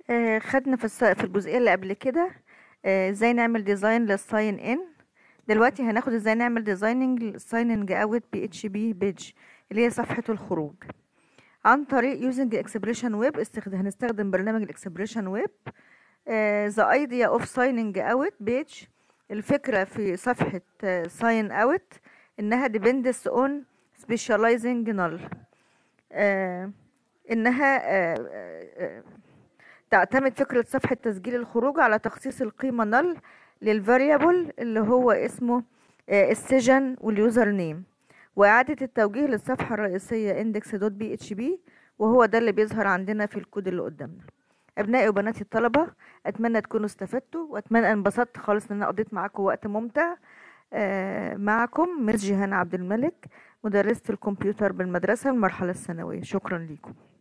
آه، خدنا في الس- في الجزئيه اللي قبل كده آه، ازاي نعمل ديزاين للساين ان دلوقتي هناخد ازاي نعمل ديزايننج سايننج اوت بي اتش بي بيج اللي هي صفحه الخروج عن طريق يوزنج اكسبريشن ويب استخدام هنستخدم برنامج الاكسبريشن ويب ذا ايديا اوف سايننج اوت بيج الفكره في صفحه ساين اوت انها depends on specializing null آه، انها آه، آه، آه، تعتمد فكرة صفحة تسجيل الخروج على تخصيص القيمة null للفاريبل اللي هو اسمه آه، السجن واليوزر نيم وإعادة التوجيه للصفحة الرئيسية index.php وهو ده اللي بيظهر عندنا في الكود اللي قدامنا أبنائي وبناتي الطلبة أتمنى تكونوا استفدتوا وأتمنى انبسطت خالص إن أنا قضيت معاكم وقت ممتع آه، معكم مس جيهان عبد الملك مدرسة الكمبيوتر بالمدرسة المرحلة الثانوية شكرا لكم